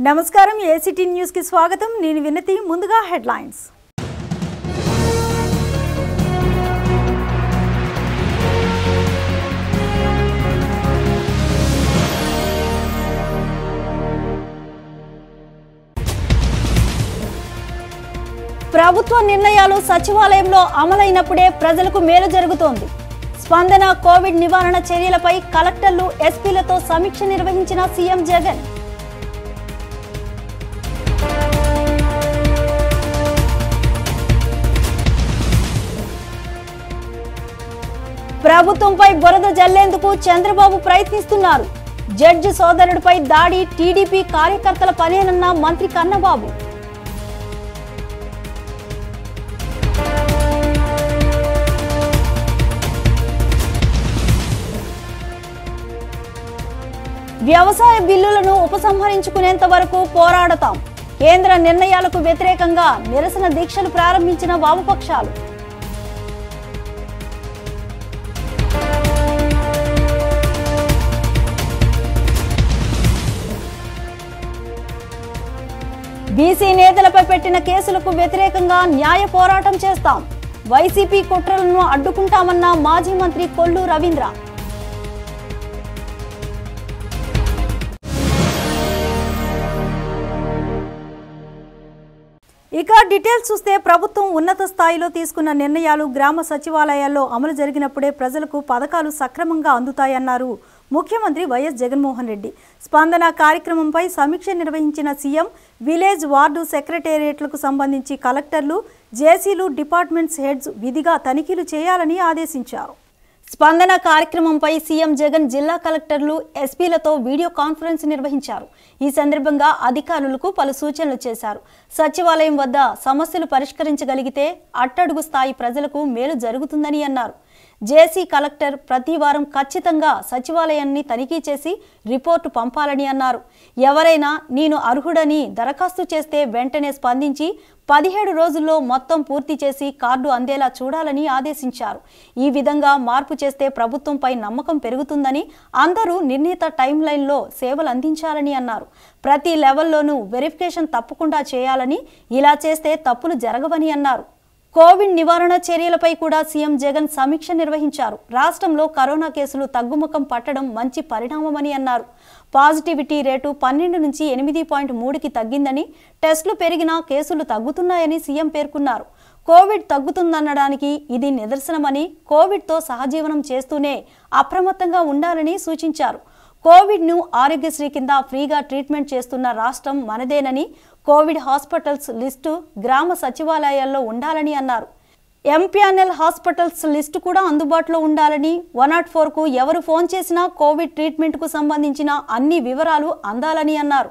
నమస్కారం ACT news కి స్వాగతం నేను వినతి ముందుగా హెడ్లైన్స్ ప్రభుత్వ నిర్ణయాలు సచివాలయంలో అమలైనప్పుడే ప్రజలకు మేలు జరుగుతోంది స్పందన కోవిడ్ నివారణ చర్యలపై కలెక్టర్లు ఎస్పీలతో సమీక్ష నిర్వహించిన సీఎం జగన్ ప్రభుత్వంపై బురద జల్లేందుకు చంద్రబాబు ప్రయత్నిస్తున్నారు జడ్జి సోదరుడిపై దాడి టీడీపీ కార్యకర్తల పనేనన్న మంత్రి కన్నబాబు వ్యవసాయ బిల్లులను ఉపసంహరించుకునేంత వరకు పోరాడతాం కేంద్ర నిర్ణయాలకు వ్యతిరేకంగా నిరసన దీక్షలు ప్రారంభించిన వామపక్షాలు బీసీ నేతలపై పెట్టిన కేసులకు వ్యతిరేకంగా న్యాయ పోరాటం చేస్తాం వైసీపీ కుట్రలను అడ్డుకుంటామన్న మాజీ మంత్రి కొల్లు రవీంద్ర ఇక డీటెయిల్స్ చూస్తే ప్రభుత్వం ఉన్నత స్థాయిలో తీసుకున్న నిర్ణయాలు గ్రామ సచివాలయాల్లో అమలు జరిగినప్పుడే ప్రజలకు పథకాలు సక్రమంగా అందుతాయన్నారు ముఖ్యమంత్రి వైఎస్ జగన్మోహన్ రెడ్డి స్పందన కార్యక్రమంపై సమీక్ష నిర్వహించిన సీఎం విలేజ్ వార్డు సెక్రటేరియట్లకు సంబంధించి కలెక్టర్లు జేసీలు డిపార్ట్మెంట్స్ హెడ్స్ విధిగా తనిఖీలు చేయాలని ఆదేశించారు స్పందన కార్యక్రమంపై సీఎం జగన్ జిల్లా కలెక్టర్లు ఎస్పీలతో వీడియో కాన్ఫరెన్స్ నిర్వహించారు ఈ సందర్భంగా అధికారులకు పలు సూచనలు చేశారు సచివాలయం వద్ద సమస్యలు పరిష్కరించగలిగితే అట్టడుగు స్థాయి ప్రజలకు మేలు జరుగుతుందని అన్నారు జేసీ కలెక్టర్ ప్రతి వారం ఖచ్చితంగా సచివాలయాన్ని తనిఖీ చేసి రిపోర్టు పంపాలని అన్నారు ఎవరైనా నేను అర్హుడని దరఖాస్తు చేస్తే వెంటనే స్పందించి పదిహేడు రోజుల్లో మొత్తం పూర్తి చేసి కార్డు అందేలా చూడాలని ఆదేశించారు ఈ విధంగా మార్పు చేస్తే ప్రభుత్వంపై నమ్మకం పెరుగుతుందని అందరూ నిర్ణీత టైం లైన్లో సేవలు అందించాలని అన్నారు ప్రతి లెవెల్లోనూ వెరిఫికేషన్ తప్పకుండా చేయాలని ఇలా చేస్తే తప్పులు జరగవని అన్నారు కోవిడ్ నివారణ చర్యలపై కూడా సీఎం జగన్ సమీక్ష నిర్వహించారు రాష్ట్రంలో కరోనా కేసులు తగ్గుముఖం పట్టడం మంచి పరిణామమని అన్నారు పాజిటివిటీ రేటు పన్నెండు నుంచి ఎనిమిది పాయింట్ మూడుకి తగ్గిందని టెస్టులు పెరిగినా కేసులు తగ్గుతున్నాయని సీఎం పేర్కొన్నారు కోవిడ్ తగ్గుతుందనడానికి ఇది నిదర్శనమని కోవిడ్తో సహజీవనం చేస్తూనే అప్రమత్తంగా ఉండాలని సూచించారు కోవిడ్ను ఆరోగ్యశ్రీ కింద ఫ్రీగా ట్రీట్మెంట్ చేస్తున్న రాష్ట్రం మనదేనని కోవిడ్ హాస్పిటల్స్ లిస్టు గ్రామ సచివాలయాల్లో ఉండాలని అన్నారు ఎంపీఎన్ఎల్ హాస్పిటల్స్ లిస్టు కూడా అందుబాటులో ఉండాలని వన్ నాట్ ఫోర్కు ఎవరు ఫోన్ చేసినా కోవిడ్ ట్రీట్మెంట్కు సంబంధించిన అన్ని వివరాలు అందాలని అన్నారు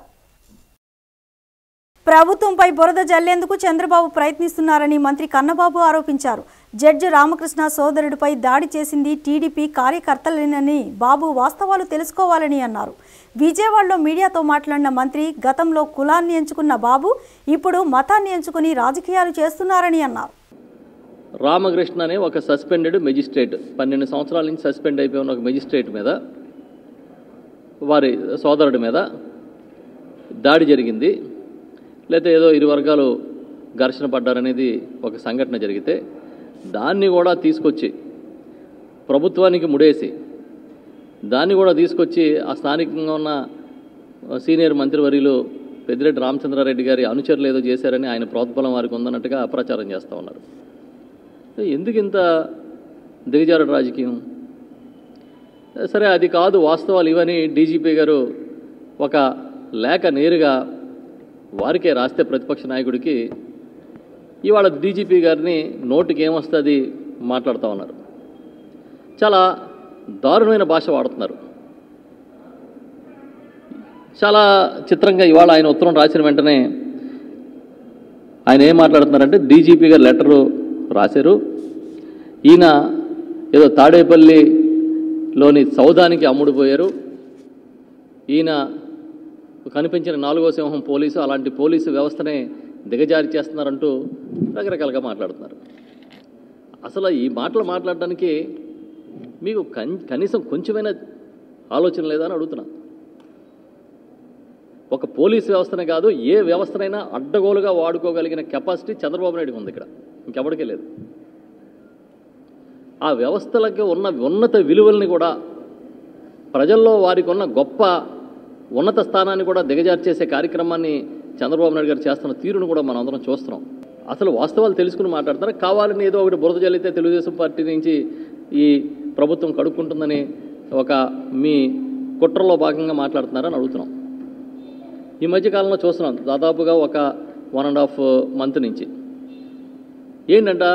ప్రభుత్వంపై బురద జల్లేందుకు చంద్రబాబు ప్రయత్నిస్తున్నారని మంత్రి కన్నబాబు ఆరోపించారు జడ్జి రామకృష్ణ సోదరుడిపై దాడి చేసింది టీడీపీ కార్యకర్తలేనని బాబు వాస్తవాలు తెలుసుకోవాలని అన్నారు విజయవాడలో మీడియాతో మాట్లాడిన మంత్రి గతంలో కులాన్ని ఎంచుకున్న బాబు ఇప్పుడు మతాన్ని ఎంచుకుని రాజకీయాలు చేస్తున్నారని అన్నారు రామకృష్ణ అనే ఒక సస్పెండెడ్ మెజిస్ట్రేట్ పన్నెండు సంవత్సరాల నుంచి సస్పెండ్ అయిపోయిన ఒక మెజిస్ట్రేట్ మీద వారి సోదరుడి మీద దాడి జరిగింది లేకపోతే ఏదో ఇరు వర్గాలు ఘర్షణ పడ్డారనేది ఒక సంఘటన జరిగితే దాన్ని కూడా తీసుకొచ్చి ప్రభుత్వానికి ముడేసి దాన్ని కూడా తీసుకొచ్చి ఆ స్థానికంగా ఉన్న సీనియర్ మంత్రివర్యులు పెద్దిరెడ్డి రామచంద్రారెడ్డి గారి అనుచరులు ఏదో చేశారని ఆయన ప్రోత్బలం వారికి ఉందన్నట్టుగా అప్రచారం చేస్తూ ఉన్నారు ఎందుకు ఇంత దిగజారుడు రాజకీయం సరే అది కాదు వాస్తవాలు ఇవని డీజీపీ గారు ఒక లేఖ నేరుగా వారికే రాస్తే ప్రతిపక్ష నాయకుడికి ఇవాళ డీజీపీ గారిని నోటికి ఏమొస్తుంది మాట్లాడుతూ ఉన్నారు చాలా దారుణమైన భాష వాడుతున్నారు చాలా చిత్రంగా ఇవాళ ఆయన ఉత్తరం రాసిన వెంటనే ఆయన ఏం మాట్లాడుతున్నారంటే డీజీపీ గారు లెటరు రాశారు ఈయన ఏదో తాడేపల్లిలోని సౌదానికి అమ్ముడుపోయారు ఈయన కనిపించిన నాలుగో సింహం పోలీసు అలాంటి పోలీసు వ్యవస్థనే దిగజారి చేస్తున్నారంటూ రకరకాలుగా మాట్లాడుతున్నారు అసలు ఈ మాటలు మాట్లాడడానికి మీకు కన్ కనీసం కొంచెమైనా ఆలోచన లేదా అని అడుగుతున్నా ఒక పోలీస్ వ్యవస్థనే కాదు ఏ వ్యవస్థనైనా అడ్డగోలుగా వాడుకోగలిగిన కెపాసిటీ చంద్రబాబు నాయుడుకి ఉంది ఇక్కడ ఇంకెవరికీ లేదు ఆ వ్యవస్థలకి ఉన్న ఉన్నత విలువల్ని కూడా ప్రజల్లో వారికి ఉన్న గొప్ప ఉన్నత స్థానాన్ని కూడా దిగజార్చేసే కార్యక్రమాన్ని చంద్రబాబు నాయుడు గారు చేస్తున్న తీరును కూడా మనం అందరం చూస్తున్నాం అసలు వాస్తవాలు తెలుసుకుని మాట్లాడతారు కావాలని ఏదో ఒకటి బురద జల్లితే తెలుగుదేశం పార్టీ నుంచి ఈ ప్రభుత్వం కడుక్కుంటుందని ఒక మీ కుట్రలో భాగంగా మాట్లాడుతున్నారని అడుగుతున్నాం ఈ మధ్యకాలంలో చూస్తున్నాం దాదాపుగా ఒక వన్ అండ్ హాఫ్ మంత్ నుంచి ఏంటంట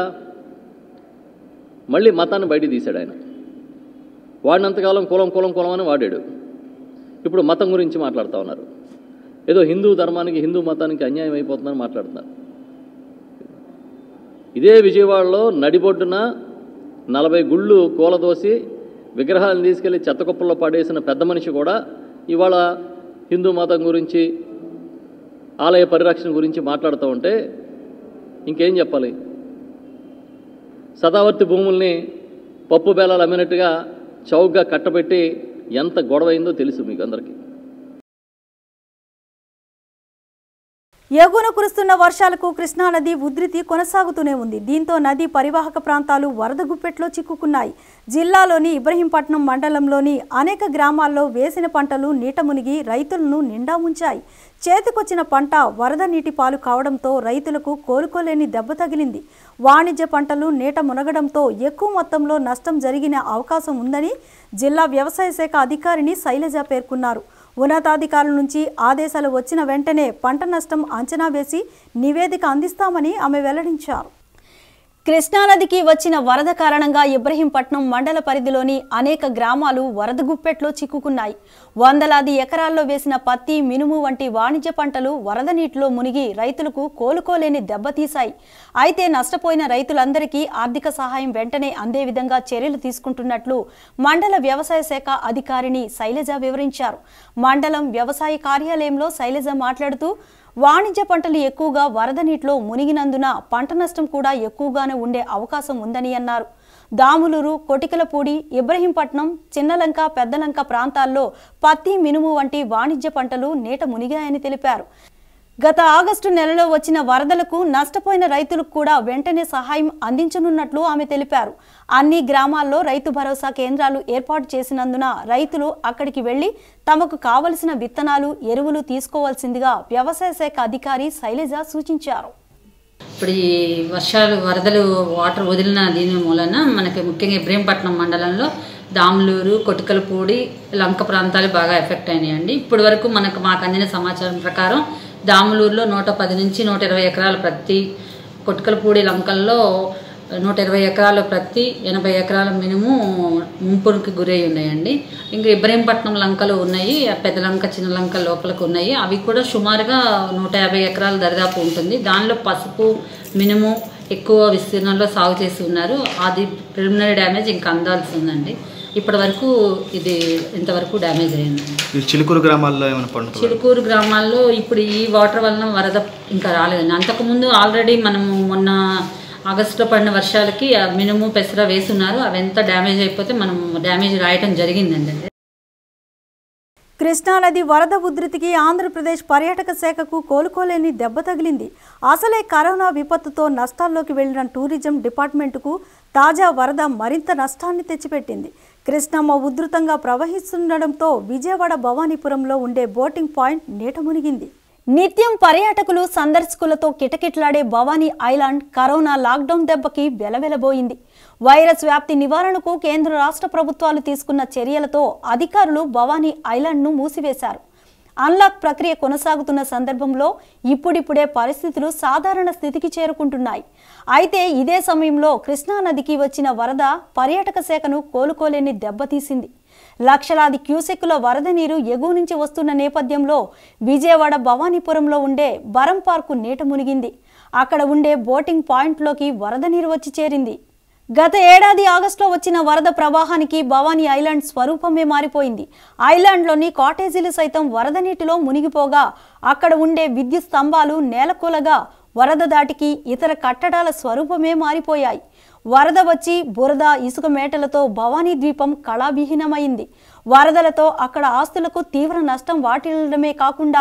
మళ్ళీ మతాన్ని బయటికి తీశాడు ఆయన వాడినంతకాలం కులం కులం కులం అని వాడాడు ఇప్పుడు మతం గురించి మాట్లాడుతూ ఉన్నారు ఏదో హిందూ ధర్మానికి హిందూ మతానికి అన్యాయం అయిపోతుందని మాట్లాడుతున్నారు ఇదే విజయవాడలో నడిబొడ్డున నలభై గుళ్ళు కూలదోసి విగ్రహాలను తీసుకెళ్లి చెత్తకుప్పల్లో పడేసిన పెద్ద మనిషి కూడా ఇవాళ హిందూ మతం గురించి ఆలయ పరిరక్షణ గురించి మాట్లాడుతూ ఉంటే ఇంకేం చెప్పాలి సదావర్తి భూముల్ని పప్పు బేలాలు అమ్మినట్టుగా చౌకగా కట్టబెట్టి ఎంత గొడవైందో తెలుసు మీకు అందరికీ ఎగున కురుస్తున్న వర్షాలకు కృష్ణానది ఉధృతి కొనసాగుతూనే ఉంది దీంతో నది పరివాహక ప్రాంతాలు వరద గుప్పెట్లో చిక్కుకున్నాయి జిల్లాలోని ఇబ్రహీంపట్నం మండలంలోని అనేక గ్రామాల్లో వేసిన పంటలు నీట మునిగి రైతులను నిండా ఉంచాయి చేతికొచ్చిన పంట వరద నీటి పాలు కావడంతో రైతులకు కోలుకోలేని దెబ్బ తగిలింది వాణిజ్య పంటలు నీట మునగడంతో ఎక్కువ మొత్తంలో నష్టం జరిగిన అవకాశం ఉందని జిల్లా వ్యవసాయ శాఖ అధికారిని శైలజ పేర్కొన్నారు ఉన్నతాధికారుల నుంచి ఆదేశాలు వచ్చిన వెంటనే పంట నష్టం అంచనా వేసి నివేదిక అందిస్తామని ఆమె వెల్లడించారు కృష్ణానదికి వచ్చిన వరద కారణంగా ఇబ్రహీంపట్నం మండల పరిధిలోని అనేక గ్రామాలు వరద గుప్పెట్లో చిక్కుకున్నాయి వందలాది ఎకరాల్లో వేసిన పత్తి మినుము వంటి వాణిజ్య పంటలు వరద నీటిలో మునిగి రైతులకు కోలుకోలేని దెబ్బతీశాయి అయితే నష్టపోయిన రైతులందరికీ ఆర్థిక సహాయం వెంటనే అందే విధంగా చర్యలు తీసుకుంటున్నట్లు మండల వ్యవసాయ శాఖ అధికారిని శైలజ వివరించారు మండలం వ్యవసాయ కార్యాలయంలో శైలజ మాట్లాడుతూ వాణిజ్య పంటలు ఎక్కువగా వరద నీటిలో మునిగినందున పంట నష్టం కూడా ఎక్కువగానే ఉండే అవకాశం ఉందని అన్నారు దాములూరు కొటికలపూడి ఇబ్రహీంపట్నం చిన్నలంక పెద్దలంక ప్రాంతాల్లో పత్తి మినుము వంటి వాణిజ్య పంటలు నీట మునిగాయని తెలిపారు గత ఆగస్టు నెలలో వచ్చిన వరదలకు నష్టపోయిన రైతులకు కూడా వెంటనే సహాయం అందించనున్నట్లు ఆమె తెలిపారు అన్ని గ్రామాల్లో రైతు భరోసా కేంద్రాలు ఏర్పాటు చేసినందున రైతులు అక్కడికి వెళ్లి తమకు కావలసిన విత్తనాలు ఎరువులు తీసుకోవాల్సిందిగా వ్యవసాయ శాఖ అధికారి శైలజ సూచించారు ఇప్పుడు ఈ వర్షాలు వరదలు వాటర్ వదిలిన దీని మూలన మనకి ముఖ్యంగా ఇబ్రహీంపట్నం మండలంలో దాములూరు కొటికలపూడి లంక ప్రాంతాలు బాగా ఎఫెక్ట్ అయినాయండి ఇప్పటి వరకు మనకు మాకు అందిన సమాచారం ప్రకారం దాములూరులో నూట పది నుంచి నూట ఇరవై ఎకరాల ప్రతి కొటికలపూడి లంకల్లో నూట ఇరవై ఎకరాల ప్రతి ఎనభై ఎకరాల మినుము ముంపునికి గురై ఉన్నాయండి ఇంకా ఇబ్రహీంపట్నం లంకలు ఉన్నాయి ఆ పెద్ద లంక చిన్న లంక లోపలకు ఉన్నాయి అవి కూడా సుమారుగా నూట యాభై ఎకరాల దరిదాపు ఉంటుంది దానిలో పసుపు మినుము ఎక్కువ విస్తీర్ణంలో సాగు చేసి ఉన్నారు అది ప్రిలిమినరీ డ్యామేజ్ ఇంకా అందాల్సి ఉందండి ఇప్పటి వరకు ఇది ఇంతవరకు డ్యామేజ్ అయింది ఈ చిలుకూరు గ్రామాల్లో ఏమైనా పండుతుంది చిలుకూరు గ్రామాల్లో ఇప్పుడు ఈ వాటర్ వలన వరద ఇంకా రాలేదండి అంతకుముందు ఆల్రెడీ మనము మొన్న ఆగస్టులో పడిన వర్షాలకి ఆ మినుము పెసర వేసున్నారు అవి ఎంత డ్యామేజ్ అయిపోతే మనం డ్యామేజ్ రాయటం జరిగిందండి కృష్ణానది వరద ఉధృతికి ఆంధ్రప్రదేశ్ పర్యాటక శాఖకు కోలుకోలేని దెబ్బ తగిలింది అసలే కరోనా విపత్తుతో నష్టాల్లోకి వెళ్లిన టూరిజం డిపార్ట్మెంటుకు తాజా వరద మరింత నష్టాన్ని తెచ్చిపెట్టింది కృష్ణమ్మ ఉధృతంగా ప్రవహిస్తుండటంతో విజయవాడ భవానీపురంలో ఉండే బోటింగ్ పాయింట్ నీట మునిగింది నిత్యం పర్యాటకులు సందర్శకులతో కిటకిటలాడే భవానీ ఐలాండ్ కరోనా లాక్డౌన్ దెబ్బకి వెలవెలబోయింది వైరస్ వ్యాప్తి నివారణకు కేంద్ర రాష్ట్ర ప్రభుత్వాలు తీసుకున్న చర్యలతో అధికారులు భవానీ ఐలాండ్ను మూసివేశారు అన్లాక్ ప్రక్రియ కొనసాగుతున్న సందర్భంలో ఇప్పుడిప్పుడే పరిస్థితులు సాధారణ స్థితికి చేరుకుంటున్నాయి అయితే ఇదే సమయంలో కృష్ణానదికి వచ్చిన వరద పర్యాటక శాఖను కోలుకోలేని దెబ్బతీసింది లక్షలాది క్యూసెక్కుల వరద నీరు ఎగువ నుంచి వస్తున్న నేపథ్యంలో విజయవాడ భవానీపురంలో ఉండే బరం పార్కు నీట మునిగింది అక్కడ ఉండే బోటింగ్ పాయింట్లోకి వరద నీరు వచ్చి చేరింది గత ఏడాది ఆగస్టులో వచ్చిన వరద ప్రవాహానికి భవానీ ఐలాండ్ స్వరూపమే మారిపోయింది ఐలాండ్లోని కాటేజీలు సైతం వరద నీటిలో మునిగిపోగా అక్కడ ఉండే విద్యుత్ స్తంభాలు నేలకూలగా వరద దాటికి ఇతర కట్టడాల స్వరూపమే మారిపోయాయి వరద వచ్చి బురద ఇసుక మేటలతో భవానీ ద్వీపం కళావిహీనమైంది వరదలతో అక్కడ ఆస్తులకు తీవ్ర నష్టం వాటిల్లడమే కాకుండా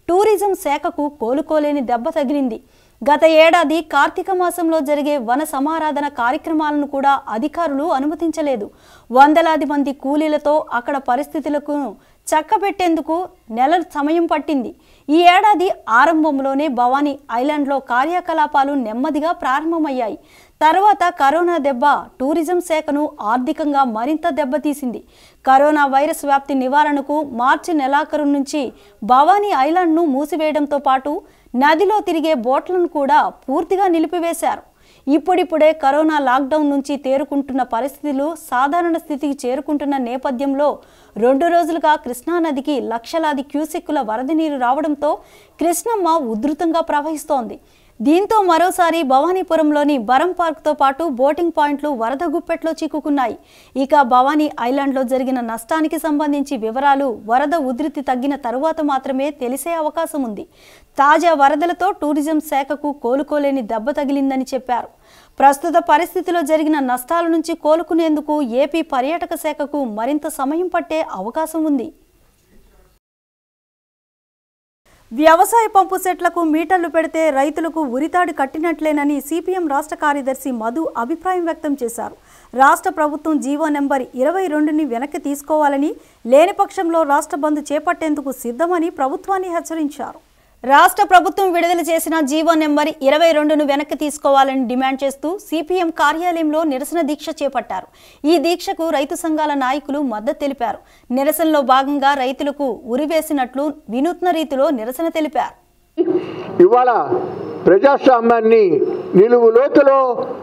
టూరిజం శాఖకు కోలుకోలేని దెబ్బ తగిలింది గత ఏడాది కార్తీక మాసంలో జరిగే వన సమారాధన కార్యక్రమాలను కూడా అధికారులు అనుమతించలేదు వందలాది మంది కూలీలతో అక్కడ పరిస్థితులకు చక్కబెట్టేందుకు నెలల సమయం పట్టింది ఈ ఏడాది ఆరంభంలోనే భవానీ ఐలాండ్లో కార్యకలాపాలు నెమ్మదిగా ప్రారంభమయ్యాయి తర్వాత కరోనా దెబ్బ టూరిజం శాఖను ఆర్థికంగా మరింత దెబ్బతీసింది కరోనా వైరస్ వ్యాప్తి నివారణకు మార్చి నెలాఖరు నుంచి భవానీ ఐలాండ్ను మూసివేయడంతో పాటు నదిలో తిరిగే బోట్లను కూడా పూర్తిగా నిలిపివేశారు ఇప్పుడిప్పుడే కరోనా లాక్డౌన్ నుంచి తేరుకుంటున్న పరిస్థితులు సాధారణ స్థితికి చేరుకుంటున్న నేపథ్యంలో రెండు రోజులుగా కృష్ణానదికి లక్షలాది క్యూసెక్కుల వరద నీరు రావడంతో కృష్ణమ్మ ఉధృతంగా ప్రవహిస్తోంది దీంతో మరోసారి భవానీపురంలోని బరం పార్క్తో పాటు బోటింగ్ పాయింట్లు వరద గుప్పెట్లో చిక్కుకున్నాయి ఇక భవానీ ఐలాండ్లో జరిగిన నష్టానికి సంబంధించి వివరాలు వరద ఉధృతి తగ్గిన తరువాత మాత్రమే తెలిసే అవకాశం ఉంది తాజా వరదలతో టూరిజం శాఖకు కోలుకోలేని దెబ్బ తగిలిందని చెప్పారు ప్రస్తుత పరిస్థితిలో జరిగిన నష్టాల నుంచి కోలుకునేందుకు ఏపీ పర్యాటక శాఖకు మరింత సమయం పట్టే అవకాశం ఉంది వ్యవసాయ పంపు సెట్లకు మీటర్లు పెడితే రైతులకు ఉరితాడు కట్టినట్లేనని సిపిఎం రాష్ట్ర కార్యదర్శి మధు అభిప్రాయం వ్యక్తం చేశారు రాష్ట్ర ప్రభుత్వం జీవో నెంబర్ ఇరవై రెండుని వెనక్కి తీసుకోవాలని లేని పక్షంలో రాష్ట్ర బంద్ చేపట్టేందుకు సిద్ధమని ప్రభుత్వాన్ని హెచ్చరించారు రాష్ట్ర ప్రభుత్వం విడుదల చేసిన జీవో నెంబర్ ఇరవై రెండును వెనక్కి తీసుకోవాలని డిమాండ్ చేస్తూ సిపిఎం కార్యాలయంలో నిరసన దీక్ష చేపట్టారు ఈ దీక్షకు రైతు సంఘాల నాయకులు మద్దతు తెలిపారు నిరసనలో భాగంగా రైతులకు ఉరివేసినట్లు వినూత్న రీతిలో నిరసన తెలిపారు ఇవాళ ప్రజాస్వామ్యాన్ని నిలువు లోతులో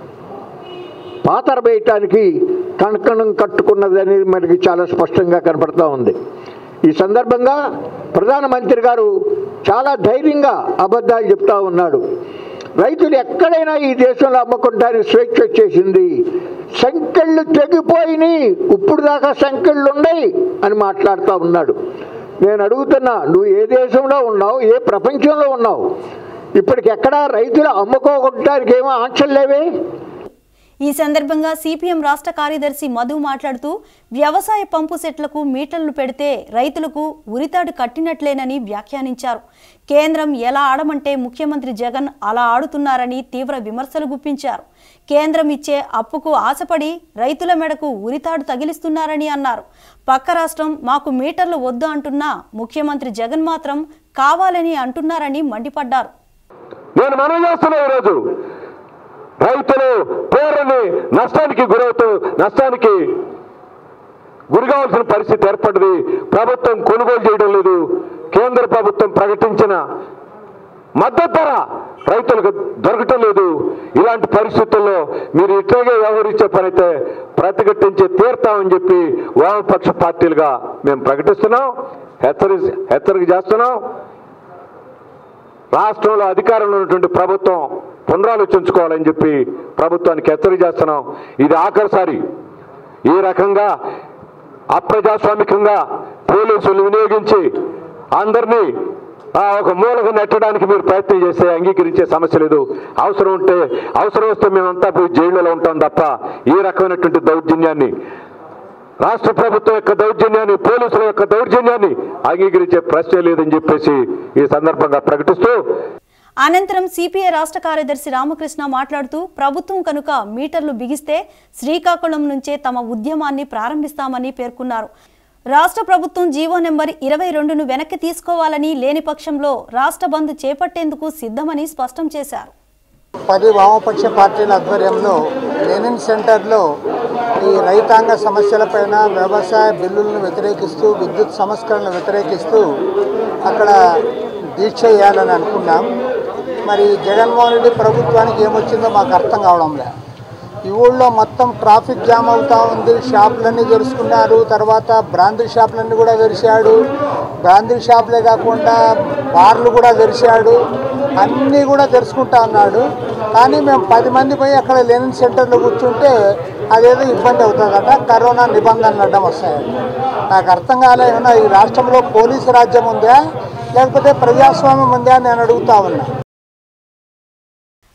పాతరబేయటానికి కంకణం కట్టుకున్నది అనేది మనకి చాలా స్పష్టంగా కనపడతా ఉంది ఈ సందర్భంగా ప్రధానమంత్రి గారు చాలా ధైర్యంగా అబద్ధాలు చెప్తా ఉన్నాడు రైతులు ఎక్కడైనా ఈ దేశంలో అమ్ముకుంటానికి స్వేచ్ఛ వచ్చేసింది సంకెళ్ళు తెగిపోయినాయి ఇప్పుడు దాకా సంకెళ్ళు ఉన్నాయి అని మాట్లాడుతూ ఉన్నాడు నేను అడుగుతున్నా నువ్వు ఏ దేశంలో ఉన్నావు ఏ ప్రపంచంలో ఉన్నావు ఇప్పటికెక్కడా రైతులు అమ్ముకోవడానికి ఏమో ఆంక్షలు లేవే ఈ సందర్భంగా సిపిఎం రాష్ట్ర కార్యదర్శి మధు మాట్లాడుతూ వ్యవసాయ పంపు సెట్లకు మీటర్లు పెడితే రైతులకు ఉరితాడు కట్టినట్లేనని వ్యాఖ్యానించారు కేంద్రం ఎలా ఆడమంటే ముఖ్యమంత్రి జగన్ అలా ఆడుతున్నారని తీవ్ర విమర్శలు గుప్పించారు కేంద్రం ఇచ్చే అప్పుకు ఆశపడి రైతుల మెడకు ఉరితాడు తగిలిస్తున్నారని అన్నారు పక్క రాష్ట్రం మాకు మీటర్లు వద్దు అంటున్నా ముఖ్యమంత్రి జగన్ మాత్రం కావాలని అంటున్నారని మండిపడ్డారు నేను మనం చేస్తున్నా ఈరోజు రైతులు పేరుని నష్టానికి గురవుతూ నష్టానికి గురి కావాల్సిన పరిస్థితి ఏర్పడింది ప్రభుత్వం కొనుగోలు చేయడం లేదు కేంద్ర ప్రభుత్వం ప్రకటించిన మద్దతు ధర రైతులకు దొరకటం లేదు ఇలాంటి పరిస్థితుల్లో మీరు ఇట్లాగే వ్యవహరించే పని అయితే ప్రతిఘటించి తీరుతామని చెప్పి వామపక్ష పార్టీలుగా మేము ప్రకటిస్తున్నాం హెచ్చరి హెచ్చరిక చేస్తున్నాం రాష్ట్రంలో అధికారంలో ఉన్నటువంటి ప్రభుత్వం పునరాలోచించుకోవాలని చెప్పి ప్రభుత్వానికి హెచ్చరిక చేస్తున్నాం ఇది ఆఖరిసారి ఈ రకంగా అప్రజాస్వామికంగా పోలీసులు వినియోగించి అందరినీ ఆ, ఒక మూలకు నెట్టడానికి మీరు ప్రయత్నం చేస్తే అంగీకరించే సమస్య లేదు అవసరం ఉంటే అవసరం వస్తే మేమంతా పోయి జైళ్ళలో ఉంటాం తప్ప ఈ రకమైనటువంటి దౌర్జన్యాన్ని రాష్ట్ర ప్రభుత్వం యొక్క దౌర్జన్యాన్ని పోలీసుల యొక్క దౌర్జన్యాన్ని అంగీకరించే ప్రశ్నే లేదని చెప్పేసి ఈ సందర్భంగా ప్రకటిస్తూ అనంతరం సిపిఐ రాష్ట్ర కార్యదర్శి రామకృష్ణ మాట్లాడుతూ ప్రభుత్వం కనుక మీటర్లు బిగిస్తే శ్రీకాకుళం నుంచే తమ ఉద్యమాన్ని ప్రారంభిస్తామని పేర్కొన్నారు రాష్ట్ర ప్రభుత్వం జీవో నెంబర్ ఇరవై రెండును వెనక్కి తీసుకోవాలని లేని పక్షంలో రాష్ట్ర బంద్ చేపట్టేందుకు సిద్ధమని స్పష్టం చేశారు పది వామపక్ష పార్టీల ఆధ్వర్యంలో లెనిన్ సెంటర్లో ఈ రైతాంగ సమస్యలపైన వ్యవసాయ బిల్లులను వ్యతిరేకిస్తూ విద్యుత్ సంస్కరణలు వ్యతిరేకిస్తూ అక్కడ దీక్ష చేయాలని అనుకున్నాం మరి జగన్మోహన్ రెడ్డి ప్రభుత్వానికి ఏమొచ్చిందో మాకు అర్థం కావడం లేదు ఈ ఊళ్ళో మొత్తం ట్రాఫిక్ జామ్ అవుతా ఉంది షాపులన్నీ తెరుచుకున్నారు తర్వాత బ్రాందీ షాపులన్నీ కూడా తెరిచాడు బ్రాందీ షాపులే కాకుండా బార్లు కూడా తెరిచాడు అన్నీ కూడా తెరుచుకుంటా ఉన్నాడు కానీ మేము పది మంది పోయి అక్కడ లెనిన్ సెంటర్లో కూర్చుంటే అదేదో ఇబ్బంది అవుతుందట కరోనా నిబంధనలు అడ్డం వస్తాయట నాకు అర్థం కాలే ఏమన్నా ఈ రాష్ట్రంలో పోలీసు రాజ్యం ఉందా లేకపోతే ప్రజాస్వామ్యం ఉందా అని నేను అడుగుతా ఉన్నా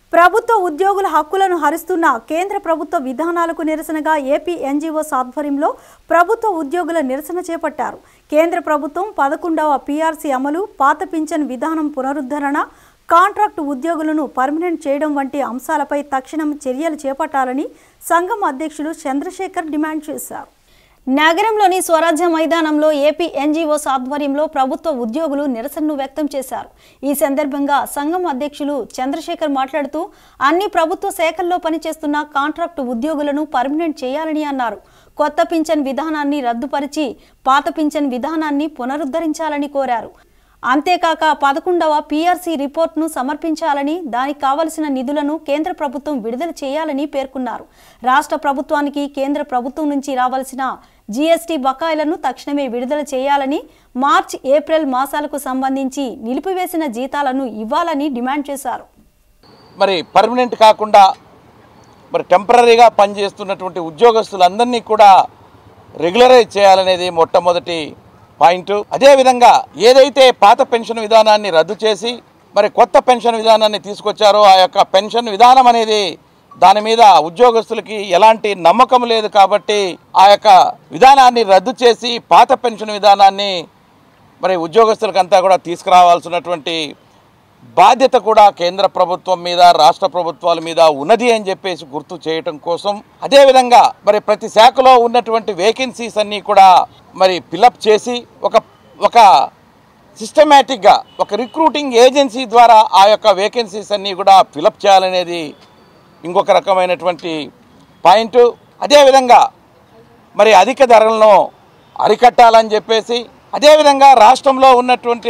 ప్రభుత్వ ఉద్యోగుల హక్కులను హరిస్తున్న కేంద్ర ప్రభుత్వ విధానాలకు నిరసనగా ఏపీ ఎన్జీఓస్ ఆధ్వర్యంలో ప్రభుత్వ ఉద్యోగుల నిరసన చేపట్టారు కేంద్ర ప్రభుత్వం పదకొండవ పీఆర్సీ అమలు పాత పింఛన్ విధానం పునరుద్ధరణ కాంట్రాక్టు ఉద్యోగులను పర్మనెంట్ చేయడం వంటి అంశాలపై తక్షణం చర్యలు చేపట్టాలని సంఘం అధ్యక్షులు చంద్రశేఖర్ డిమాండ్ చేశారు నగరంలోని స్వరాజ్య మైదానంలో ఏపీ ఎన్జీఓస్ ఆధ్వర్యంలో ప్రభుత్వ ఉద్యోగులు నిరసనను వ్యక్తం చేశారు ఈ సందర్భంగా సంఘం అధ్యక్షులు చంద్రశేఖర్ మాట్లాడుతూ అన్ని ప్రభుత్వ శాఖల్లో పనిచేస్తున్న కాంట్రాక్టు ఉద్యోగులను పర్మనెంట్ చేయాలని అన్నారు కొత్త పింఛన్ విధానాన్ని రద్దుపరిచి పాత పింఛన్ విధానాన్ని పునరుద్ధరించాలని కోరారు అంతేకాక పదకొండవ పీఆర్సీ రిపోర్ట్ను సమర్పించాలని దానికి కావలసిన నిధులను కేంద్ర ప్రభుత్వం విడుదల చేయాలని పేర్కొన్నారు రాష్ట్ర ప్రభుత్వానికి కేంద్ర ప్రభుత్వం నుంచి రావాల్సిన జీఎస్టీ బకాయిలను తక్షణమే విడుదల చేయాలని మార్చ్ ఏప్రిల్ మాసాలకు సంబంధించి నిలిపివేసిన జీతాలను ఇవ్వాలని డిమాండ్ చేశారు మరి పర్మనెంట్ కాకుండా మరి టెంపరీగా పనిచేస్తున్నటువంటి ఉద్యోగస్తులందరినీ కూడా రెగ్యులరైజ్ చేయాలనేది మొట్టమొదటి పాయింట్ అదేవిధంగా ఏదైతే పాత పెన్షన్ విధానాన్ని రద్దు చేసి మరి కొత్త పెన్షన్ విధానాన్ని తీసుకొచ్చారో ఆ యొక్క పెన్షన్ విధానం అనేది దాని మీద ఉద్యోగస్తులకి ఎలాంటి నమ్మకం లేదు కాబట్టి ఆ యొక్క విధానాన్ని రద్దు చేసి పాత పెన్షన్ విధానాన్ని మరి ఉద్యోగస్తులకంతా కూడా తీసుకురావాల్సినటువంటి బాధ్యత కూడా కేంద్ర ప్రభుత్వం మీద రాష్ట్ర ప్రభుత్వాల మీద ఉన్నది అని చెప్పేసి గుర్తు చేయటం కోసం అదేవిధంగా మరి ప్రతి శాఖలో ఉన్నటువంటి వేకెన్సీస్ అన్నీ కూడా మరి ఫిలప్ చేసి ఒక ఒక సిస్టమేటిక్గా ఒక రిక్రూటింగ్ ఏజెన్సీ ద్వారా ఆ యొక్క వేకెన్సీస్ అన్నీ కూడా ఫిలప్ చేయాలనేది ఇంకొక రకమైనటువంటి పాయింట్ అదేవిధంగా మరి అధిక ధరలను అరికట్టాలని చెప్పేసి అదేవిధంగా రాష్ట్రంలో ఉన్నటువంటి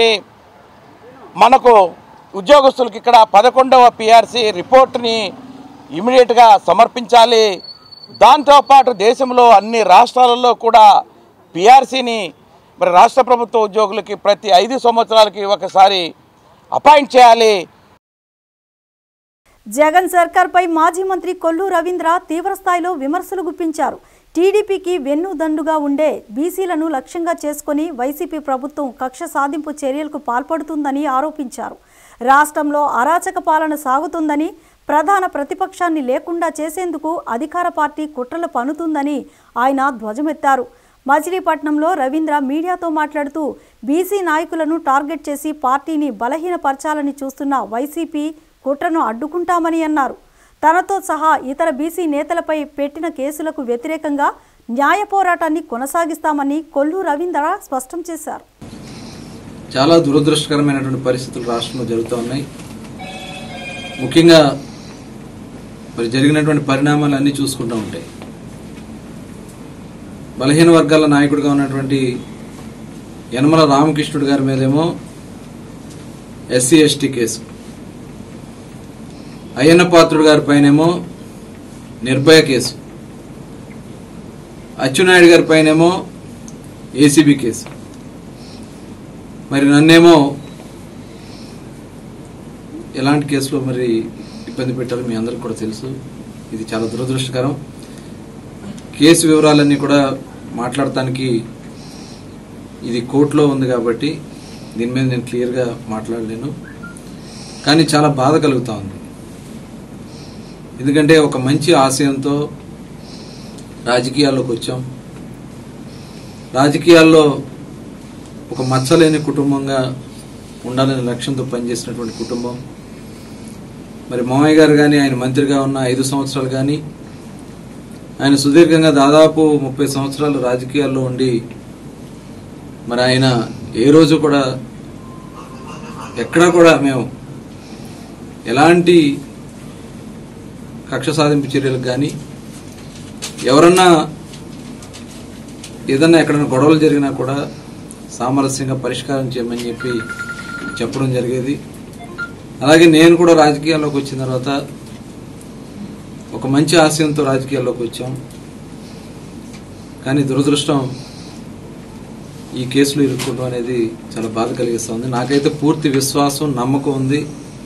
మనకు ఉద్యోగస్తులకు ఇక్కడ పదకొండవ పిఆర్సి రిపోర్ట్ని ఇమీడియట్గా సమర్పించాలి దాంతోపాటు దేశంలో అన్ని రాష్ట్రాలలో కూడా పిఆర్సీని మరి రాష్ట్ర ప్రభుత్వ ఉద్యోగులకి ప్రతి ఐదు సంవత్సరాలకి ఒకసారి అపాయింట్ చేయాలి జగన్ సర్కార్పై మాజీ మంత్రి కొల్లు రవీంద్ర తీవ్రస్థాయిలో విమర్శలు గుప్పించారు టీడీపీకి వెన్నుదండుగా ఉండే బీసీలను లక్ష్యంగా చేసుకుని వైసీపీ ప్రభుత్వం కక్ష సాధింపు చర్యలకు పాల్పడుతుందని ఆరోపించారు రాష్ట్రంలో అరాచక పాలన సాగుతుందని ప్రధాన ప్రతిపక్షాన్ని లేకుండా చేసేందుకు అధికార పార్టీ కుట్రలు పనుతుందని ఆయన ధ్వజమెత్తారు మచిలీపట్నంలో రవీంద్ర మీడియాతో మాట్లాడుతూ బీసీ నాయకులను టార్గెట్ చేసి పార్టీని బలహీనపరచాలని చూస్తున్న వైసీపీ కుట్రను అడ్డుకుంటామని అన్నారు తనతో సహా ఇతర బీసీ నేతలపై పెట్టిన కేసులకు వ్యతిరేకంగా న్యాయ పోరాటాన్ని కొనసాగిస్తామని కొల్లు రవీంద్ర స్పష్టం చేశారు చాలా దురదృష్టకరమైనటువంటి పరిస్థితులు రాష్ట్రంలో జరుగుతూ ఉన్నాయి ముఖ్యంగా మరి జరిగినటువంటి పరిణామాలు అన్నీ చూసుకుంటూ ఉంటాయి బలహీన వర్గాల నాయకుడిగా ఉన్నటువంటి యనమల రామకృష్ణుడు గారి మీదేమో SC ST case Ayyanna Patrudu గారి పైనేమో నిర్భయ కేసు అచ్చెన్నాయుడు గారి పైనేమో ఏసీబీ కేసు మరి నన్నేమో ఎలాంటి కేసులో మరి ఇబ్బంది పెట్టాలో మీ అందరికి కూడా తెలుసు ఇది చాలా దురదృష్టకరం కేసు వివరాలన్నీ కూడా మాట్లాడటానికి ఇది కోర్టులో ఉంది కాబట్టి దీని మీద నేను క్లియర్గా మాట్లాడలేను కానీ చాలా బాధ కలుగుతా ఉంది ఎందుకంటే ఒక మంచి ఆశయంతో రాజకీయాల్లోకి వచ్చాం రాజకీయాల్లో ఒక మచ్చలేని కుటుంబంగా ఉండాలనే లక్ష్యంతో పనిచేసినటువంటి కుటుంబం మరి మామయ్య గారు కానీ ఆయన మంత్రిగా ఉన్న ఐదు సంవత్సరాలు కానీ ఆయన సుదీర్ఘంగా దాదాపు ముప్పై సంవత్సరాలు రాజకీయాల్లో ఉండి మరి ఆయన ఏ రోజు కూడా ఎక్కడా కూడా మేము ఎలాంటి కక్ష సాధింపు చర్యలకు కానీ ఎవరన్నా ఏదన్నా ఎక్కడైనా గొడవలు జరిగినా కూడా సామరస్యంగా పరిష్కారం చేయమని చెప్పి చెప్పడం జరిగేది అలాగే నేను కూడా రాజకీయాల్లోకి వచ్చిన తర్వాత ఒక మంచి ఆశయంతో రాజకీయాల్లోకి వచ్చాం కానీ దురదృష్టం ఈ కేసులో ఇరుక్కోవడం అనేది చాలా బాధ కలిగిస్తుంది నాకైతే పూర్తి విశ్వాసం నమ్మకం ఉంది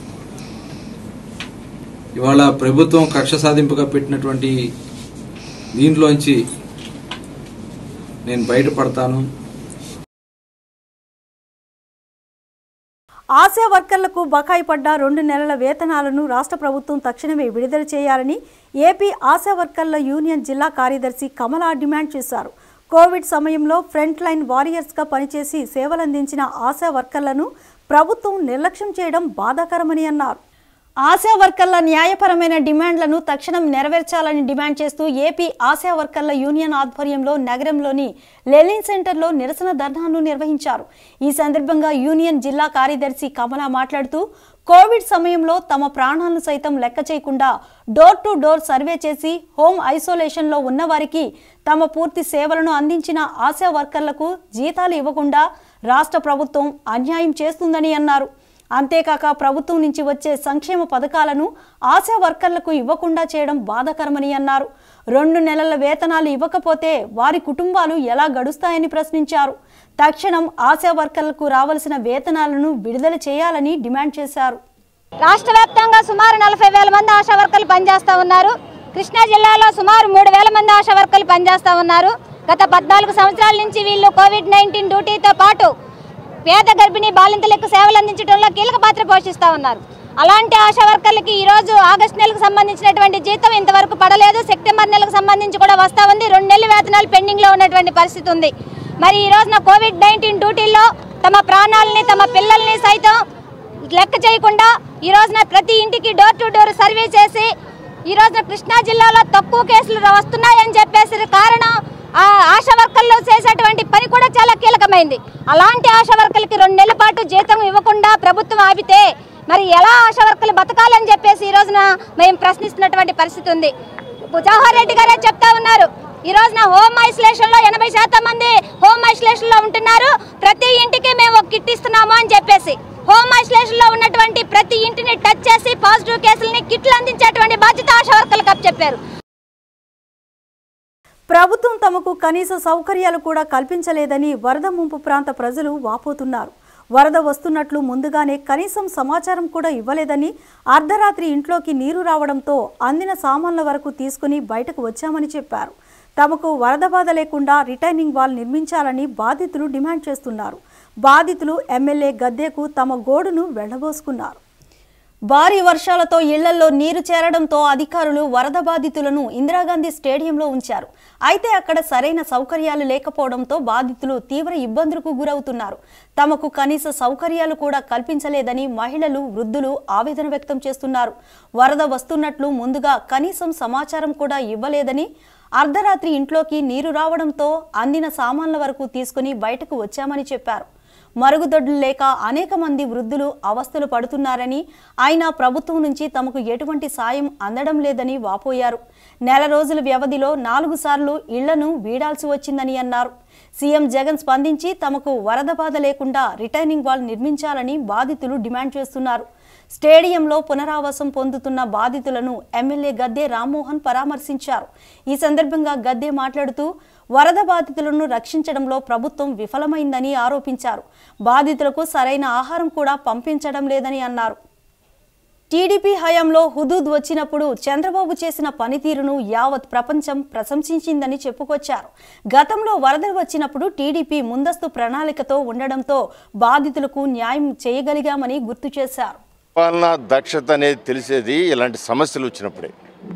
ఇవాళ ప్రభుత్వం కక్ష సాధింపుగా పెట్టినటువంటి దీంట్లోంచి నేను బయటపడతాను ఆశా వర్కర్లకు బకాయి పడ్డ రెండు నెలల వేతనాలను రాష్ట్ర ప్రభుత్వం తక్షణమే విడుదల చేయాలని ఏపీ ఆశా వర్కర్ల యూనియన్ జిల్లా కార్యదర్శి కమలా డిమాండ్ చేశారు కోవిడ్ సమయంలో ఫ్రంట్ లైన్ వారియర్స్గా పనిచేసి సేవలందించిన ఆశా వర్కర్లను ప్రభుత్వం నిర్లక్ష్యం చేయడం బాధాకరమని అన్నారు ఆశా వర్కర్ల న్యాయపరమైన డిమాండ్లను తక్షణం నెరవేర్చాలని డిమాండ్ చేస్తూ ఏపీ ఆశా వర్కర్ల యూనియన్ ఆధ్వర్యంలో నగరంలోని లెలిన్ సెంటర్లో నిరసన ధర్నాను నిర్వహించారు ఈ సందర్భంగా యూనియన్ జిల్లా కార్యదర్శి కమల మాట్లాడుతూ కోవిడ్ సమయంలో తమ ప్రాణాలను సైతం లెక్క చేయకుండా డోర్ టు డోర్ సర్వే చేసి హోమ్ ఐసోలేషన్లో ఉన్నవారికి తమ పూర్తి సేవలను అందించిన ఆశా వర్కర్లకు జీతాలు ఇవ్వకుండా రాష్ట్ర ప్రభుత్వం అన్యాయం చేస్తుందని అన్నారు అంతేకాక ప్రభుత్వం నుంచి వచ్చే సంక్షేమ పథకాలను ఆశా వర్కర్లకు ఇవ్వకుండా చేయడం బాధాకరమని అన్నారు రెండు నెలల వేతనాలు ఇవ్వకపోతే వారి కుటుంబాలు ఎలా గడుస్తాయని ప్రశ్నించారు తక్షణం ఆశా వర్కర్లకు రావాల్సిన వేతనాలను విడుదల చేయాలని డిమాండ్ చేశారు రాష్ట్ర వ్యాప్తంగా సుమారు నలభై వేల మంది ఆశా వర్కర్లు పనిచేస్తూ ఉన్నారు కృష్ణా జిల్లాలో సుమారు మూడు వేల మంది ఆశా వర్కర్లు పనిచేస్తూ ఉన్నారు గత పద్నాలుగు సంవత్సరాల నుంచి వీళ్ళు కోవిడ్ నైన్టీన్ డ్యూటీతో పాటు పేద గర్భిణీ బాలింతలకు సేవలు అందించడంలో కీలక పాత్ర పోషిస్తూ ఉన్నారు అలాంటి ఆశా వర్కర్లకి ఈ రోజు ఆగస్టు నెలకు సంబంధించినటువంటి జీతం ఇంతవరకు పడలేదు సెప్టెంబర్ నెలకు సంబంధించి కూడా వస్తా ఉంది రెండు నెలల వేతనాలు పెండింగ్ లో ఉన్నటువంటి పరిస్థితి ఉంది మరి ఈ రోజున కోవిడ్ నైన్టీన్ డ్యూటీల్లో తమ ప్రాణాలని తమ పిల్లల్ని సైతం లెక్క చేయకుండా ఈ రోజున ప్రతి ఇంటికి డోర్ టు డోర్ సర్వే చేసి ఈ రోజున కృష్ణా జిల్లాలో తక్కువ కేసులు వస్తున్నాయని చెప్పేసి కారణం ఆ ఆశా వర్కర్లు చేసేటువంటి పని కూడా చాలా కీలకమైంది అలాంటి ఆశా వర్కర్లకి రెండు నెలల పాటు జీతం ఇవ్వకుండా ప్రభుత్వం ఆపితే మరి ఎలా ఆశా వర్కర్లు బతకాలని చెప్పేసి ఈ రోజున మేము ప్రశ్నిస్తున్నటువంటి పరిస్థితి ఉంది జవహర్ రెడ్డి గారే చెప్తా ఉన్నారు ఈ రోజున హోమ్ ఐసోలేషన్ లో ఎనభై శాతం మంది హోమ్ ఐసోలేషన్ లో ఉంటున్నారు ప్రతి ఇంటికి మేము ఒక కిట్ ఇస్తున్నాము అని చెప్పేసి హోమ్ ఐసోలేషన్ లో ఉన్నటువంటి ప్రతి ఇంటిని టచ్ చేసి పాజిటివ్ కేసులని కిట్లు అందించేటువంటి బాధ్యత ఆశా వర్కర్లకు చెప్పారు ప్రభుత్వం తమకు కనీస సౌకర్యాలు కూడా కల్పించలేదని వరద ముంపు ప్రాంత ప్రజలు వాపోతున్నారు వరద వస్తున్నట్లు ముందుగానే కనీసం సమాచారం కూడా ఇవ్వలేదని అర్ధరాత్రి ఇంట్లోకి నీరు రావడంతో అందిన సామాన్ల వరకు తీసుకుని బయటకు వచ్చామని చెప్పారు తమకు వరద బాధ లేకుండా రిటైనింగ్ వాల్ నిర్మించాలని బాధితులు డిమాండ్ చేస్తున్నారు బాధితులు ఎమ్మెల్యే గద్దెకు తమ గోడును వెళ్లబోసుకున్నారు భారీ వర్షాలతో ఇళ్లలో నీరు చేరడంతో అధికారులు వరద బాధితులను ఇందిరాగాంధీ స్టేడియంలో ఉంచారు అయితే అక్కడ సరైన సౌకర్యాలు లేకపోవడంతో బాధితులు తీవ్ర ఇబ్బందులకు గురవుతున్నారు తమకు కనీస సౌకర్యాలు కూడా కల్పించలేదని మహిళలు వృద్ధులు ఆవేదన వ్యక్తం చేస్తున్నారు వరద వస్తున్నట్లు ముందుగా కనీసం సమాచారం కూడా ఇవ్వలేదని అర్ధరాత్రి ఇంట్లోకి నీరు రావడంతో అందిన సామాన్ల వరకు తీసుకుని బయటకు వచ్చామని చెప్పారు మరుగుదొడ్లు లేక అనేక మంది వృద్ధులు అవస్థలు పడుతున్నారని అయినా ప్రభుత్వం నుంచి తమకు ఎటువంటి సాయం అందడం లేదని వాపోయారు నెల రోజుల వ్యవధిలో నాలుగు సార్లు ఇళ్లను వీడాల్సి వచ్చిందని అన్నారు సీఎం జగన్ స్పందించి తమకు వరద బాధ లేకుండా రిటైనింగ్ వాల్ నిర్మించాలని బాధితులు డిమాండ్ చేస్తున్నారు స్టేడియంలో పునరావాసం పొందుతున్న బాధితులను ఎమ్మెల్యే గద్దె రామ్మోహన్ పరామర్శించారు ఈ సందర్భంగా గద్దె మాట్లాడుతూ వరద బాధితులను రక్షించడంలో ప్రభుత్వం విఫలమైందని ఆరోపించారు బాధితులకు సరైన ఆహారం కూడా పంపించడం లేదని అన్నారు టీడీపీ హయాంలో హుదూద్ వచ్చినప్పుడు చంద్రబాబు చేసిన పనితీరును యావత్ ప్రపంచం ప్రశంసించిందని చెప్పుకొచ్చారు గతంలో వరదలు వచ్చినప్పుడు టీడీపీ ముందస్తు ప్రణాళికతో ఉండడంతో బాధితులకు న్యాయం చేయగలిగామని గుర్తు చేశారు పాలన దక్షత అనేది తెలిసేది ఇలాంటి సమస్యలు వచ్చినప్పుడే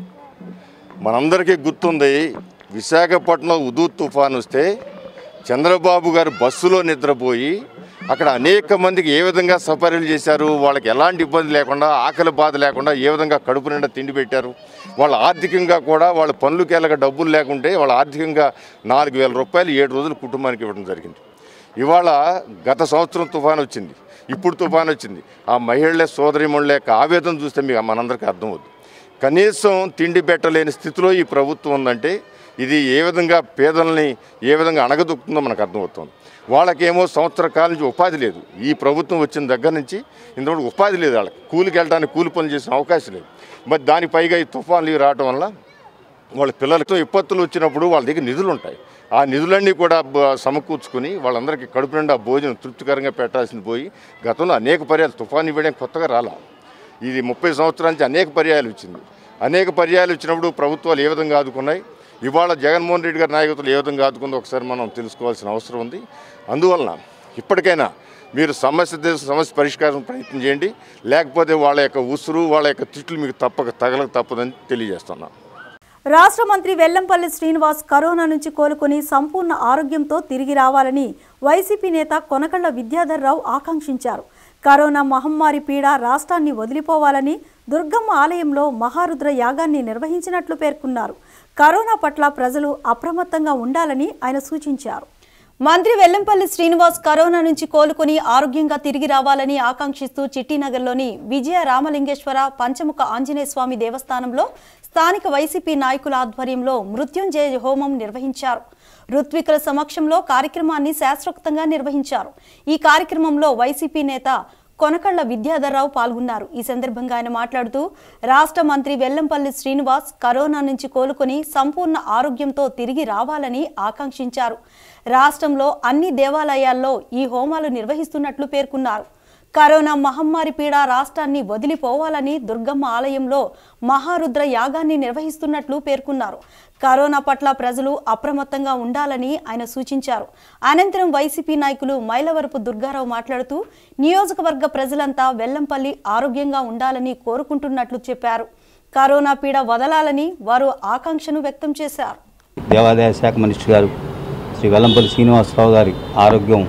మనందరికీ గుర్తుంది విశాఖపట్నం ఉదూ తుఫాన్ వస్తే చంద్రబాబు గారు బస్సులో నిద్రపోయి అక్కడ అనేక మందికి ఏ విధంగా సపర్యలు చేశారు వాళ్ళకి ఎలాంటి ఇబ్బంది లేకుండా ఆకలి బాధ లేకుండా ఏ విధంగా కడుపు నిండా తిండి పెట్టారు వాళ్ళ ఆర్థికంగా కూడా వాళ్ళ పనులకి వెళ్ళక డబ్బులు లేకుంటే వాళ్ళ ఆర్థికంగా నాలుగు వేల రూపాయలు ఏడు రోజులు కుటుంబానికి ఇవ్వడం జరిగింది ఇవాళ గత సంవత్సరం తుఫాన్ వచ్చింది ఇప్పుడు తుఫాన్ వచ్చింది ఆ మహిళలే సోదరిమణుల యొక్క ఆవేదన చూస్తే మీకు మనందరికీ అర్థమవుతుంది కనీసం తిండి పెట్టలేని స్థితిలో ఈ ప్రభుత్వం ఉందంటే ఇది ఏ విధంగా పేదల్ని ఏ విధంగా అణగదొక్కుతుందో మనకు అర్థమవుతుంది వాళ్ళకేమో సంవత్సర కాలం నుంచి ఉపాధి లేదు ఈ ప్రభుత్వం వచ్చిన దగ్గర నుంచి ఇంతవరకు ఉపాధి లేదు వాళ్ళకి కూలికి వెళ్ళడానికి కూలి పనులు చేసిన అవకాశం లేదు మరి దాని పైగా ఈ తుఫాన్లు ఇవి రావటం వల్ల వాళ్ళ పిల్లలతో విపత్తులు వచ్చినప్పుడు వాళ్ళ దగ్గర నిధులు ఉంటాయి ఆ నిధులన్నీ కూడా బ- సమకూర్చుకుని వాళ్ళందరికీ కడుపు నిండా భోజనం తృప్తికరంగా పెట్టాల్సింది పోయి గతంలో అనేక పర్యాలు తుఫాన్ ఇవ్వడం కొత్తగా రాలా ఇది ముప్పై సంవత్సరాల నుంచి అనేక పర్యాయాలు వచ్చింది అనేక పర్యాయాలు వచ్చినప్పుడు ప్రభుత్వాలు ఏ విధంగా ఆదుకున్నాయి ఇవాళ జగన్మోహన్ రెడ్డి గారి నాయకత్వం ఏ విధంగా ఆదుకుందో ఒకసారి మనం తెలుసుకోవాల్సిన అవసరం ఉంది అందువలన ఇప్పటికైనా మీరు సమస్య తె- సమస్య పరిష్కారం ప్రయత్నం చేయండి లేకపోతే వాళ్ళ యొక్క ఉసురు వాళ్ళ యొక్క తిట్లు మీకు తప్పక తగలక తప్పదని తెలియజేస్తున్నాను రాష్ట్ర మంత్రి వెల్లంపల్లి శ్రీనివాస్ కరోనా నుంచి కోలుకొని సంపూర్ణ ఆరోగ్యంతో తిరిగి రావాలని వైసీపీ నేత కొనకళ్ళ విద్యాధర్రావు ఆకాంక్షించారు కరోనా మహమ్మారి పీడ రాష్ట్రాన్ని వదిలిపోవాలని దుర్గమ్మ ఆలయంలో మహారుద్ర యాగాన్ని నిర్వహించినట్లు పేర్కొన్నారు కరోనా పట్ల ప్రజలు అప్రమత్తంగా ఉండాలని ఆయన సూచించారు మంత్రి వెల్లంపల్లి శ్రీనివాస్ కరోనా నుంచి కోలుకొని ఆరోగ్యంగా తిరిగి రావాలని ఆకాంక్షిస్తూ చిట్టినగర్లోని విజయ రామలింగేశ్వర పంచముఖ ఆంజనేయ స్వామి దేవస్థానంలో స్థానిక వైసీపీ నాయకుల ఆధ్వర్యంలో మృత్యుంజయ హోమం నిర్వహించారు ఋత్వికుల సమక్షంలో కార్యక్రమాన్ని శాస్త్రోక్తంగా నిర్వహించారు ఈ కార్యక్రమంలో వైసీపీ నేత కొనకళ్ళ విద్యాధర్రావు పాల్గొన్నారు ఈ సందర్భంగా ఆయన మాట్లాడుతూ రాష్ట్ర మంత్రి వెల్లంపల్లి శ్రీనివాస్ కరోనా నుంచి కోలుకొని సంపూర్ణ ఆరోగ్యంతో తిరిగి రావాలని ఆకాంక్షించారు రాష్ట్రంలో అన్ని దేవాలయాల్లో ఈ హోమాలు నిర్వహిస్తున్నట్లు పేర్కొన్నారు కరోనా మహమ్మారి పీడ రాష్ట్రాన్ని వదిలిపోవాలని దుర్గమ్మ ఆలయంలో మహారుద్ర యాగాన్ని నిర్వహిస్తున్నట్లు పేర్కొన్నారు కరోనా పట్ల ప్రజలు అప్రమత్తంగా ఉండాలని ఆయన సూచించారు అనంతరం వైసీపీ నాయకులు మైలవరపు దుర్గారావు మాట్లాడుతూ నియోజకవర్గ ప్రజలంతా వెల్లంపల్లి ఆరోగ్యంగా ఉండాలని కోరుకుంటున్నట్లు చెప్పారు కరోనా పీడ వదలాలని వారు ఆకాంక్షను వ్యక్తం చేశారు దేవాదాయ శాఖ మినిస్టర్ గారు శ్రీ వెల్లంపల్లి శ్రీనివాసరావు గారి ఆరోగ్యం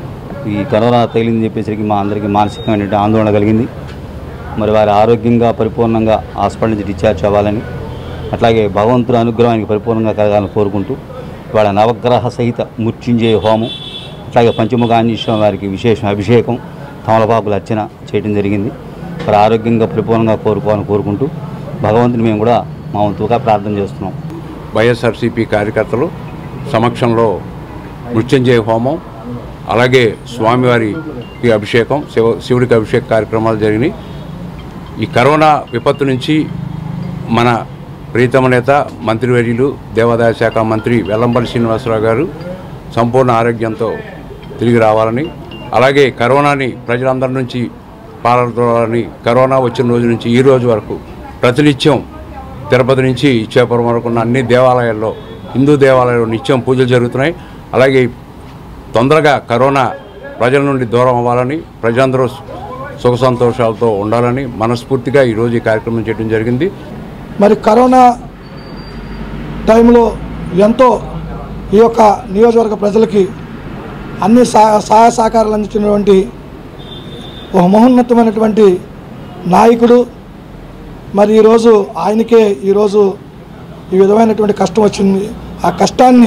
ఈ కరోనా తగిలింది చెప్పేసరికి మా అందరికీ మానసికమైన ఆందోళన కలిగింది మరి వారి ఆరోగ్యంగా పరిపూర్ణంగా హాస్పిటల్ నుంచి డిశ్చార్జ్ అవ్వాలని అట్లాగే భగవంతుడి అనుగ్రహం ఆయనకి పరిపూర్ణంగా కలగాలని కోరుకుంటూ ఇవాళ నవగ్రహ సహిత మృత్యుంజయ హోమం అట్లాగే పంచముఖ ఆంజనేయ వారికి విశేష అభిషేకం తమలపాకుల అర్చన చేయడం జరిగింది వారి ఆరోగ్యంగా పరిపూర్ణంగా కోరుకోవాలని కోరుకుంటూ భగవంతుని మేము కూడా మా వంతుగా ప్రార్థన చేస్తున్నాం వైఎస్ఆర్సీపీ కార్యకర్తలు సమక్షంలో మృత్యుంజయ హోమం అలాగే స్వామివారికి అభిషేకం శివ శివుడికి అభిషేక కార్యక్రమాలు జరిగినాయి ఈ కరోనా విపత్తు నుంచి మన ప్రీతమ నేత మంత్రివర్యులు దేవాదాయ శాఖ మంత్రి వెల్లంపల్లి శ్రీనివాసరావు గారు సంపూర్ణ ఆరోగ్యంతో తిరిగి రావాలని అలాగే కరోనాని ప్రజలందరి నుంచి పాల్గొనాలని కరోనా వచ్చిన రోజు నుంచి ఈ రోజు వరకు ప్రతినిత్యం తిరుపతి నుంచి ఇచ్చేపురం వరకు ఉన్న అన్ని దేవాలయాల్లో హిందూ దేవాలయాల్లో నిత్యం పూజలు జరుగుతున్నాయి అలాగే తొందరగా కరోనా ప్రజల నుండి దూరం అవ్వాలని ప్రజలందరూ సుఖ సంతోషాలతో ఉండాలని మనస్ఫూర్తిగా ఈరోజు ఈ కార్యక్రమం చేయడం జరిగింది మరి కరోనా టైంలో ఎంతో ఈ యొక్క నియోజకవర్గ ప్రజలకి అన్ని సహా సహాయ సహకారాలు అందించినటువంటి ఒక మహోన్నతమైనటువంటి నాయకుడు మరి ఈరోజు ఆయనకే ఈరోజు ఈ విధమైనటువంటి కష్టం వచ్చింది ఆ కష్టాన్ని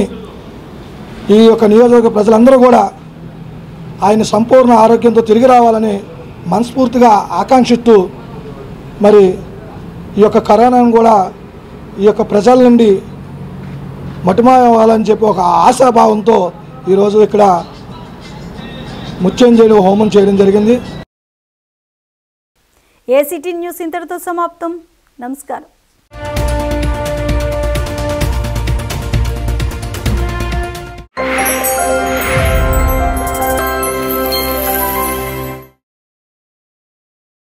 ఈ యొక్క నియోజకవర్గ ప్రజలందరూ కూడా ఆయన సంపూర్ణ ఆరోగ్యంతో తిరిగి రావాలని మనస్ఫూర్తిగా ఆకాంక్షిస్తూ మరి ఈ యొక్క కరోనాను కూడా ఈ యొక్క ప్రజల నుండి మటుమాయాలని చెప్పి ఒక ఆశాభావంతో ఈరోజు ఇక్కడ ముత్యంజయుడు హోమం చేయడం జరిగింది ఏసీటీ న్యూస్ ఇంతటితో సమాప్తం నమస్కారం